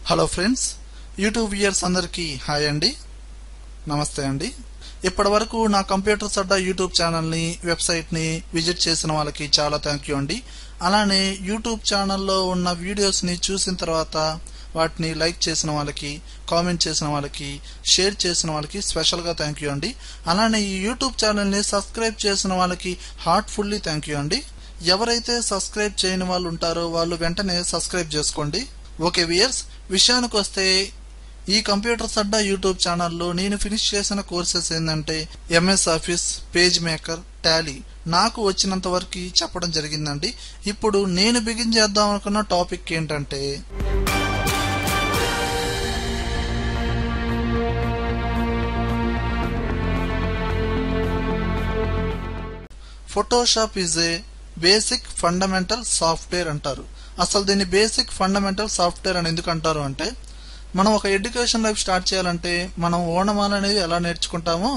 hello friends YouTube viewers అందరికీ hi అండి నమస్తే అండి ఇప్పటి వరకు నా కంప్యూటర్స్ అడ్డా యూట్యూబ్ ఛానల్ని వెబ్సైట్ని విజిట్ చేసిన వాళ్ళకి చాలా థ్యాంక్ యూ అండి అలానే యూట్యూబ్ ఛానల్లో ఉన్న వీడియోస్ని చూసిన తర్వాత వాటిని లైక్ చేసిన వాళ్ళకి కామెంట్ చేసిన వాళ్ళకి షేర్ చేసిన వాళ్ళకి స్పెషల్గా థ్యాంక్ యూ అండి అలానే ఈ యూట్యూబ్ ఛానల్ని సబ్స్క్రైబ్ చేసిన వాళ్ళకి హార్ట్ఫుల్లీ థ్యాంక్ యూ అండి ఎవరైతే సబ్స్క్రైబ్ చేయని వాళ్ళు ఉంటారో వాళ్ళు వెంటనే సబ్స్క్రైబ్ చేసుకోండి ఓకే వియర్స్ విషయానికి వస్తే ఈ కంప్యూటర్స్ అడ్డా యూట్యూబ్ ఛానల్లో నేను ఫినిష్ చేసిన కోర్సెస్ ఏంటంటే MS office page maker Tally నాకు వచ్చినంత వరకు చెప్పడం జరిగిందండి ఇప్పుడు నేను బిగిన్ చేద్దాం అనుకున్న టాపిక్ ఏంటంటే Photoshop is a basic fundamental software అంటారు అసలు దీన్ని బేసిక్ ఫండమెంటల్ సాఫ్ట్వేర్ అని ఎందుకు అంటారు అంటే మనం ఒక ఎడ్యుకేషన్ లైఫ్ స్టార్ట్ చేయాలంటే మనం ఓనమాలు అనేది ఎలా నేర్చుకుంటామో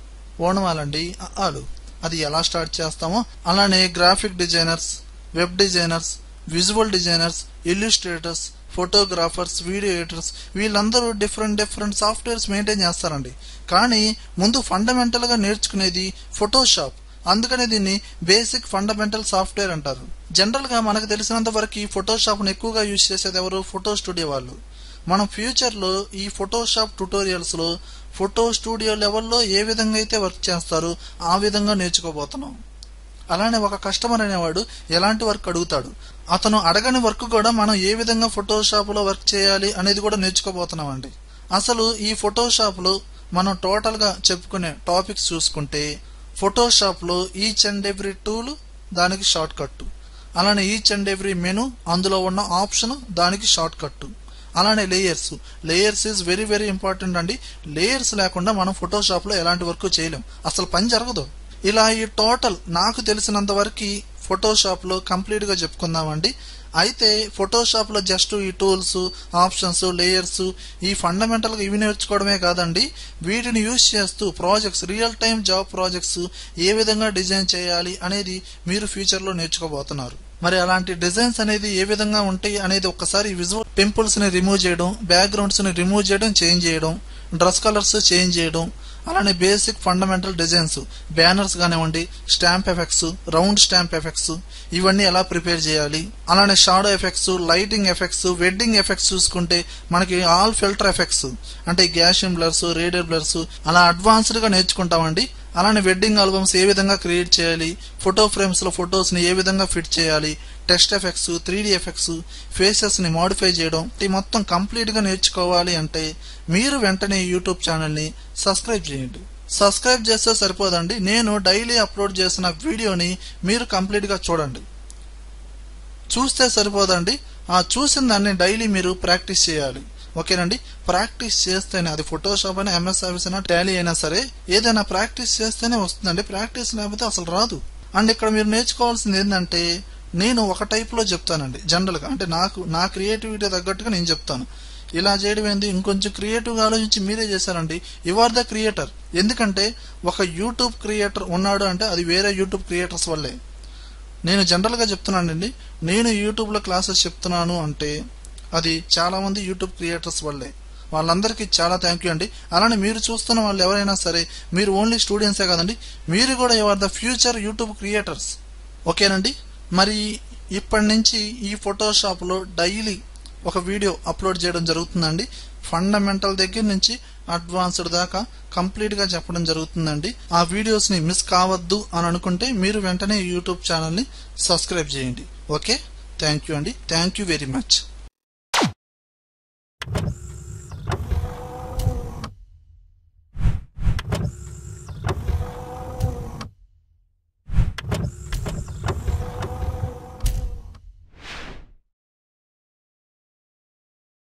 ఓనమాలండి ఆలు అది ఎలా స్టార్ట్ చేస్తామో అలానే graphic designers web designers visual designers illustrators photographers video editors వీళ్ళందరూ డిఫరెంట్ డిఫరెంట్ సాఫ్ట్వేర్స్ మెయింటైన్ చేస్తారండి కానీ ముందు ఫండమెంటల్గా నేర్చుకునేది ఫోటోషాప్ అందుకనే దీన్ని బేసిక్ ఫండమెంటల్ సాఫ్ట్వేర్ అంటారు జనరల్గా మనకు తెలిసినంత వరకు ఫోటోషాప్ను ఎక్కువగా యూజ్ చేసేది ఎవరు ఫోటో స్టూడియో వాళ్ళు మనం ఫ్యూచర్లో ఈ ఫోటోషాప్ ట్యుటోరియల్స్లో ఫోటో స్టూడియో లెవెల్లో ఏ విధంగా అయితే వర్క్ చేస్తారో ఆ విధంగా నేర్చుకోబోతున్నాం అలానే ఒక కస్టమర్ అనేవాడు ఎలాంటి వర్క్ అడుగుతాడు అతను అడగని వర్క్ కూడా మనం ఏ విధంగా ఫోటోషాప్లో వర్క్ చేయాలి అనేది కూడా నేర్చుకోబోతున్నాం అండి అసలు ఈ ఫోటోషాప్లో మనం టోటల్గా చెప్పుకునే టాపిక్స్ చూసుకుంటే ఫోటోషాప్లో ఈచ్ అండ్ ఎవ్రీ టూల్ దానికి షార్ట్ కట్ అలానే ఈచ్ అండ్ ఎవ్రీ మెను అందులో ఉన్న ఆప్షన్ దానికి షార్ట్ కట్ అలానే layers layers is very very important అండి లేయర్స్ లేకుండా మనం ఫోటోషాప్లో ఎలాంటి వర్క్ చేయలేం అసలు పని జరగదు ఇలా ఈ టోటల్ నాకు తెలిసినంత వరకు ఫోటోషాప్లో కంప్లీట్గా చెప్పుకుందామండి అయితే ఫోటోషాప్లో జస్ట్ ఈ టూల్స్ ఆప్షన్స్ లేయర్స్ ఈ ఫండమెంటల్గా ఇవి నేర్చుకోవడమే కాదండి వీటిని యూజ్ చేస్తూ projects real time job projects ఏ విధంగా డిజైన్ చేయాలి అనేది మీరు ఫ్యూచర్లో నేర్చుకోబోతున్నారు మరి అలాంటి డిజైన్స్ అనేది ఏ విధంగా ఉంటాయి అనేది ఒక్కసారి విజువల్ పింపుల్స్ని రిమూవ్ చేయడం బ్యాక్గ్రౌండ్స్ని రిమూవ్ చేయడం చేంజ్ చేయడం డ్రెస్ కలర్స్ చేంజ్ చేయడం అలానే బేసిక్ ఫండమెంటల్ డిజైన్స్ బ్యానర్స్ కానివ్వండి stamp effects round stamp effects ఇవన్నీ ఎలా ప్రిపేర్ చేయాలి అలానే shadow effects lighting effects wedding effects చూసుకుంటే మనకి ఆల్ ఫిల్టర్ ఎఫెక్ట్స్ అంటే గ్యాషియం బ్లర్స్ రేడియర్ బ్లర్స్ అలా అడ్వాన్స్డ్గా నేర్చుకుంటామండి అలానే వెడ్డింగ్ ఆల్బమ్స్ ఏ విధంగా క్రియేట్ చేయాలి ఫోటో ఫ్రేమ్స్లో ఫొటోస్ని ఏ విధంగా ఫిట్ చేయాలి test effects three D effects ఫేసెస్ని మోడిఫై చేయడం ఈ మొత్తం కంప్లీట్గా నేర్చుకోవాలి అంటే మీరు వెంటనే యూట్యూబ్ ఛానల్ని సబ్స్క్రైబ్ చేయండి సబ్స్క్రైబ్ చేస్తే సరిపోదండి నేను డైలీ అప్లోడ్ చేసిన వీడియోని మీరు కంప్లీట్గా చూడండి చూస్తే సరిపోదండి ఆ చూసిన దాన్ని డైలీ మీరు ప్రాక్టీస్ చేయాలి ఓకేనండి ప్రాక్టీస్ చేస్తేనే అది ఫోటోషాప్ అయినా ఎంఎస్ ఆఫీస్ అయినా టాలీ అయినా సరే ఏదైనా ప్రాక్టీస్ చేస్తేనే వస్తుందండి ప్రాక్టీస్ లేకపోతే అసలు రాదు అండ్ ఇక్కడ మీరు నేర్చుకోవాల్సింది ఏంటంటే నేను ఒక టైప్లో చెప్తానండి జనరల్గా అంటే నాకు నా క్రియేటివిటీ తగ్గట్టుగా నేను చెప్తాను ఇలా చేయడం ఏంది ఇంకొంచెం క్రియేటివ్గా ఆలోచించి మీరే చేశారండి యు ఆర్ ద క్రియేటర్ ఎందుకంటే ఒక యూట్యూబ్ క్రియేటర్ ఉన్నాడు అంటే అది వేరే యూట్యూబ్ క్రియేటర్స్ వల్లే నేను జనరల్గా చెప్తున్నానండి నేను యూట్యూబ్లో క్లాసెస్ చెప్తున్నాను అంటే అది చాలామంది యూట్యూబ్ క్రియేటర్స్ వల్లే వాళ్ళందరికీ చాలా థ్యాంక్ యూ అండి అలానే మీరు చూస్తున్న వాళ్ళు ఎవరైనా సరే మీరు ఓన్లీ స్టూడెంట్సే కాదండి మీరు కూడా you are the future YouTube creators ఓకేనండి మరి ఇప్పటి నుంచి ఈ ఫోటోషాప్లో డైలీ ఒక వీడియో అప్లోడ్ చేయడం జరుగుతుందండి ఫండమెంటల్ దగ్గర నుంచి అడ్వాన్స్డ్ దాకా కంప్లీట్గా చెప్పడం జరుగుతుందండి ఆ వీడియోస్ని మిస్ కావద్దు అని అనుకుంటే మీరు వెంటనే యూట్యూబ్ ఛానల్ని సబ్స్క్రైబ్ చేయండి ఓకే థ్యాంక్ యూ అండి థ్యాంక్ యూ వెరీ మచ్